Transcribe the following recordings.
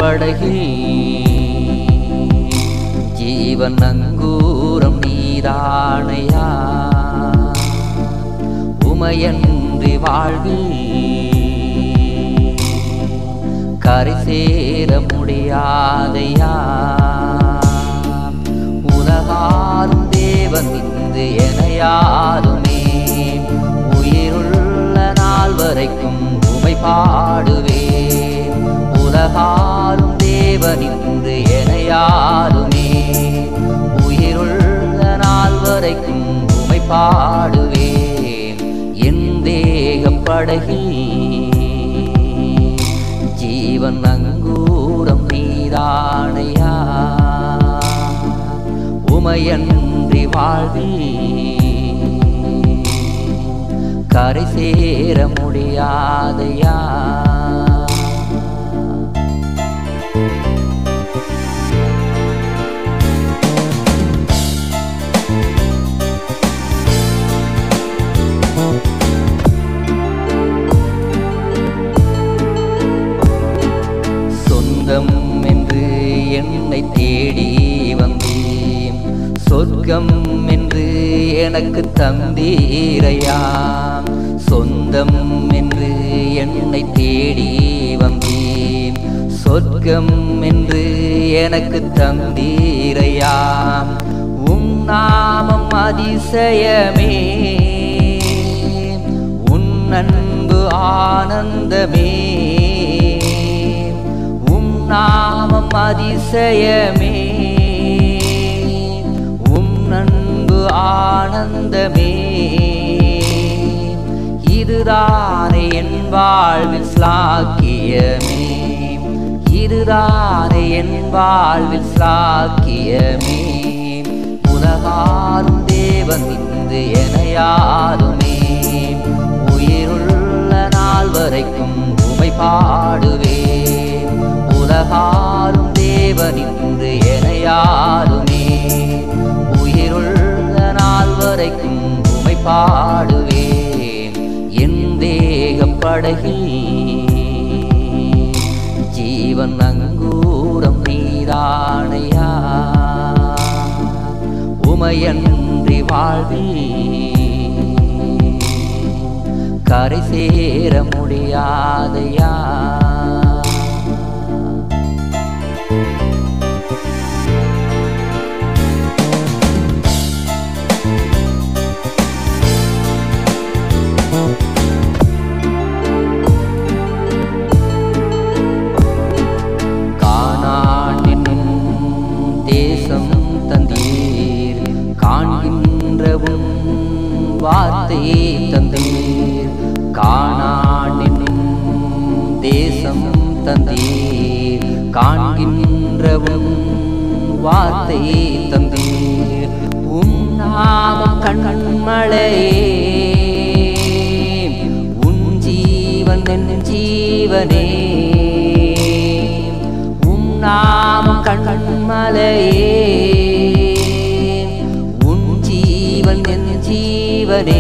படகில் ஜீவன் நங்கூரம் நீதானையா உமையன்றி வாழ்வில் கரை சேர முடியாதையா உலகாரும் தேவன் இந்து எனையாருமே உயிருள்ள நாள் வரைக்கும் உமை பாடுவேன் உலகாரும் தேவன் இன்று எனையாருமே உயிருள்ள நாள் வரைக்கும் உமை பாடுவேன் என் தேகம் படகில் ஜீவன் நங்கூரம் நீதானையா உமையன்றி வாழ்வில் கரை சேர முடியாதையா சொந்தம் என்று என்னை தேடி வந்தேன் சொர்க்கம் என்று எனக்கு தந்தீரையா சொந்தம் என்று என்னை தேடி வந்தேன் சொர்க்கம் என்று எனக்கு தந்தீரையா உம் நாமம் அதிசயமே உன் அன்பு ஆனந்தமே உம் நாமம் அதிசயமே உம் அன்பு ஆனந்தமே இதுதானே என் வாழ்வில் ஸ்லாக்கியமே இதுதானே என் வாழ்வில் ஸ்லாக்கியமே உலகாரும் தேவன் இந்து எனையாருமே உயிருள்ள நாள் வரைக்கும் உமை பாடுவேன் உலகாரும் தேவன் இன்று எனையாருமே உயிருள்ள நாள் வரைக்கும் உமை பாடுவேன் என் தேகம் படகில் ஜீவன் நங்கூரம் நீதானையா உமையன்றி வாழ்வில் கரை சேர முடியாதையா காணான் என்னும் தேசம் தந்தீர் காண்கின்றவும் வார்த்தையை தந்தீர் காணான் என்னும் தேசம் தந்தீர் காண்கின்றவும் வார்த்தையை தந்தீர் உம் நாமம் கண்மழையே உன் ஜீவன் என் ஜீவனே உம் நாமம் கண்மலையே உன் ஜீவன் என் ஜீவனே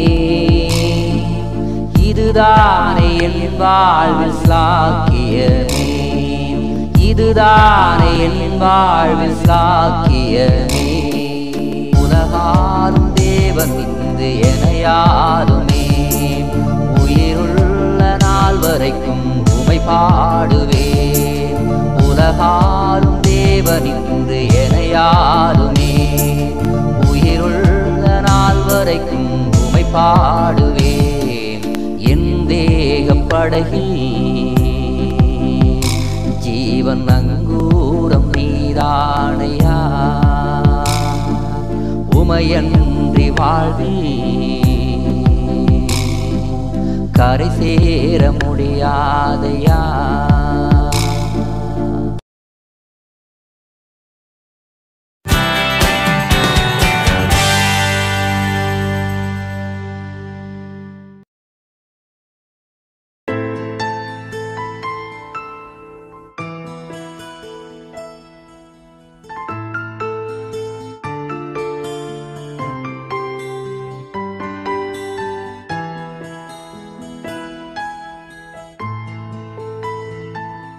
இதுதானே என் வாழ்வில் சாக்கியமே இதுதானே என் வாழ்வில் சாக்கியமே உலகாரும் தேவன் இந்து எனையாருமே உயிருள்ள நாள் வரைக்கும் உமை பாடுவேன் உலகாரும் தேவன் இன்று எனையாருமே உயிருள்ள நாள் வரைக்கும் உமை பாடுவேன் என் தேகம் படகில் ஜீவன் நங்கூரம் நீதானையா உமையன்றி வாழ்வில் கரை சேர முடியாதையா